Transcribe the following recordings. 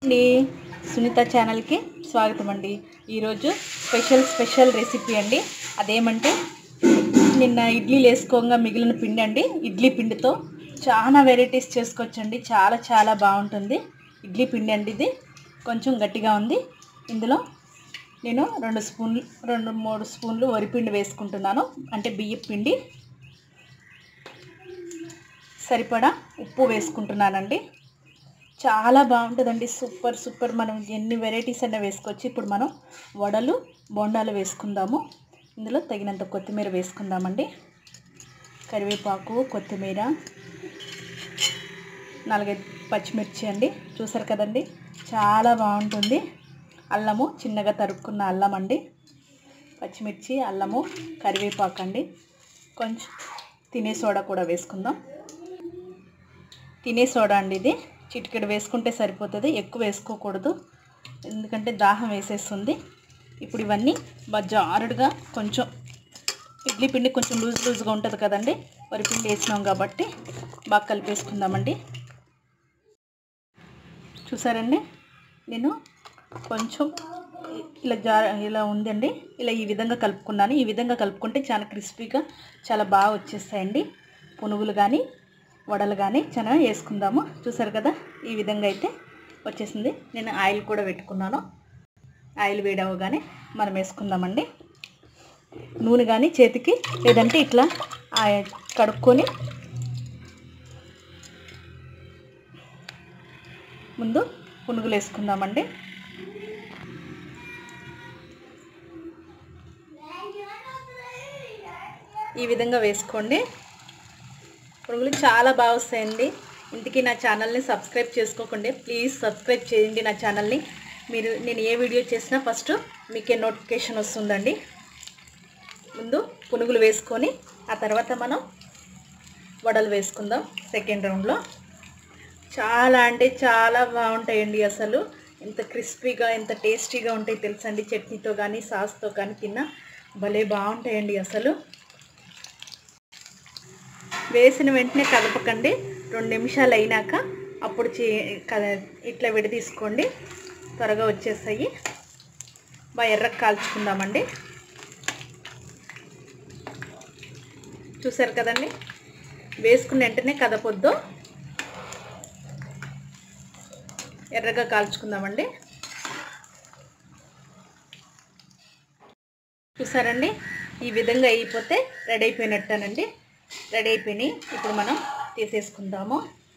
అండి సునీత ఛానల్కి స్వాగతం అండి ఈరోజు స్పెషల్ స్పెషల్ రెసిపీ అండి అదేమంటే నిన్న ఇడ్లీలు వేసుకోగా మిగిలిన పిండి అండి ఇడ్లీ పిండితో చాలా వెరైటీస్ చేసుకోవచ్చండి చాలా చాలా బాగుంటుంది ఇడ్లీ పిండి అండి ఇది కొంచెం గట్టిగా ఉంది ఇందులో నేను రెండు స్పూన్లు రెండు మూడు స్పూన్లు వరిపిండి వేసుకుంటున్నాను అంటే బియ్యం పిండి సరిపడా ఉప్పు వేసుకుంటున్నానండి చాలా బాగుంటుందండి సూపర్ సూపర్ మనం ఎన్ని వెరైటీస్ అయినా వేసుకోవచ్చు ఇప్పుడు మనం వడలు బొండాలు వేసుకుందాము ఇందులో తగినంత కొత్తిమీర వేసుకుందామండి కరివేపాకు కొత్తిమీర నాలుగైదు పచ్చిమిర్చి అండి చూసారు కదండి చాలా బాగుంటుంది అల్లము చిన్నగా తరుక్కున్న అల్లం అండి పచ్చిమిర్చి అల్లము కరివేపాకు అండి కొంచెం తినే సోడా కూడా వేసుకుందాం తినే సోడా అండి ఇది చిటికెడు వేసుకుంటే సరిపోతుంది ఎక్కువ వేసుకోకూడదు ఎందుకంటే దాహం వేసేస్తుంది ఇప్పుడు ఇవన్నీ బాగా జారుడుగా కొంచెం ఇడ్లీ పిండి కొంచెం లూజ్ లూజ్గా ఉంటుంది కదండి వరి పిండి వేసినాం కాబట్టి బాగా కలిపేసుకుందామండి చూసారండి నేను కొంచెం ఇలా జా ఇలా ఉందండి ఇలా ఈ విధంగా కలుపుకున్నాను ఈ విధంగా కలుపుకుంటే చాలా క్రిస్పీగా చాలా బాగా వచ్చేస్తాయండి పునుగులు కానీ వడలు కానీ చాలా వేసుకుందాము చూసారు కదా ఈ విధంగా అయితే వచ్చేసింది నేను ఆయిల్ కూడా పెట్టుకున్నాను ఆయిల్ వేడవగానే మనం వేసుకుందామండి నూనె కానీ చేతికి లేదంటే ఇట్లా కడుక్కొని ముందు పునుగులు వేసుకుందామండి ఈ విధంగా వేసుకోండి పునుగులు చాలా బాగా వస్తాయండి ఇంటికి నా ఛానల్ని సబ్స్క్రైబ్ చేసుకోకండి ప్లీజ్ సబ్స్క్రైబ్ చేయండి నా ఛానల్ని మీరు నేను ఏ వీడియో చేసినా ఫస్ట్ మీకే నోటిఫికేషన్ వస్తుందండి ముందు పునుగులు వేసుకొని ఆ తర్వాత మనం వడలు వేసుకుందాం సెకండ్ రౌండ్లో చాలా అంటే చాలా బాగుంటాయండి అసలు ఎంత క్రిస్పీగా ఎంత టేస్టీగా ఉంటాయి తెలుసండి చట్నీతో కానీ సాస్తో కానీ తిన్నా భలే బాగుంటాయండి అసలు వేసిన వెంటనే కలపకండి రెండు నిమిషాలు అయినాక అప్పుడు చే ఇట్లా విడదీసుకోండి త్వరగా వచ్చేస్తాయి బాగా ఎర్రగా కాల్చుకుందామండి చూసారు కదండి వేసుకున్న వెంటనే కదపొద్దు ఎర్రగా కాల్చుకుందామండి చూసారండి ఈ విధంగా అయిపోతే రెడీ అయిపోయినట్టేనండి రెడీ అయిపోయినాయి ఇప్పుడు మనం తీసేసుకుందాము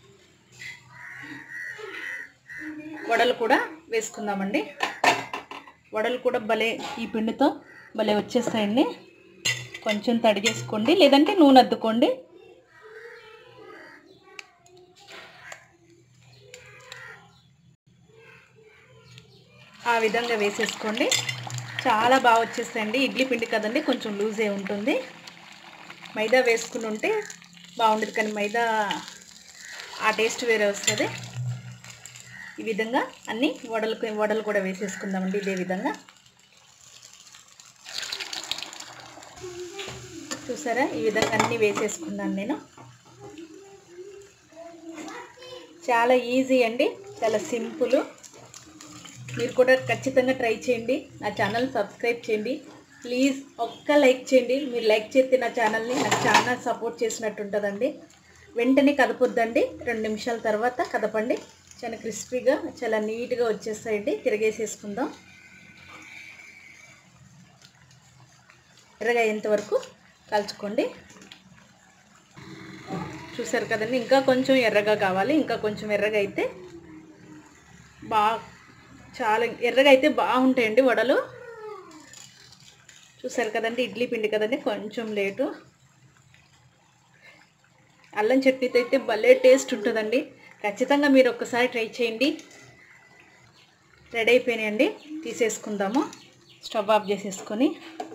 వడలు కూడా వేసుకుందామండి వడలు కూడా భలే ఈ పిండితో భలే వచ్చేస్తాయండి కొంచెం తడి చేసుకోండి లేదంటే నూనె అద్దుకోండి ఆ విధంగా వేసేసుకోండి చాలా బాగా వచ్చేస్తాయండి ఇడ్లీ పిండి కదండి కొంచెం లూజే ఉంటుంది మైదా వేసుకుని ఉంటే బాగుండదు కానీ మైదా ఆ టేస్ట్ వేరే వస్తుంది ఈ విధంగా అన్ని వడలు వడలు కూడా వేసేసుకుందామండి ఇదే విధంగా చూసారా ఈ విధంగా అన్నీ వేసేసుకున్నాను నేను చాలా ఈజీ అండి చాలా సింపుల్ మీరు కూడా ఖచ్చితంగా ట్రై చేయండి నా ఛానల్ సబ్స్క్రైబ్ చేయండి ప్లీజ్ ఒక్క లైక్ చేయండి మీరు లైక్ చేస్తే నా ఛానల్ని నాకు చాలా సపోర్ట్ చేసినట్టు ఉంటుందండి వెంటనే కదపొద్దండి రెండు నిమిషాల తర్వాత కదపండి చాలా క్రిస్పీగా చాలా నీట్గా వచ్చేస్తాయండి తిరగేసేసుకుందాం ఎర్రగా అయ్యేంతవరకు కలుచుకోండి చూసారు కదండి ఇంకా కొంచెం ఎర్రగా కావాలి ఇంకా కొంచెం ఎర్రగా అయితే బాగా చాలా ఎర్రగా అయితే బాగుంటాయండి వడలు చూసారు కదండి ఇడ్లీ పిండి కదండి కొంచెం లేటు అల్లం చట్నీతో అయితే భలే టేస్ట్ ఉంటుందండి ఖచ్చితంగా మీరు ఒక్కసారి ట్రై చేయండి రెడీ అయిపోయినాయండి తీసేసుకుందాము స్టవ్ ఆఫ్ చేసేసుకొని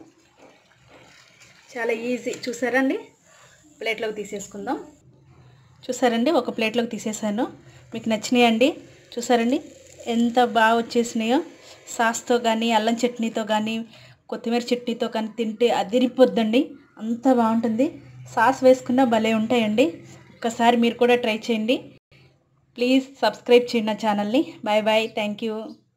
చాలా ఈజీ చూసారండి ప్లేట్లోకి తీసేసుకుందాం చూసారండి ఒక ప్లేట్లోకి తీసేసాను మీకు నచ్చినాయండి చూసారండి ఎంత బాగా వచ్చేసినాయో సాస్తో కానీ అల్లం చట్నీతో కానీ కొత్తిమీర చట్నీతో కానీ తింటే అదిరిపోద్దండి అంత బాగుంటుంది సాస్ వేసుకున్నా భలే ఉంటాయండి ఒక్కసారి మీరు కూడా ట్రై చేయండి ప్లీజ్ సబ్స్క్రైబ్ చేయండి నా ఛానల్ని బాయ్ బాయ్ థ్యాంక్ యూ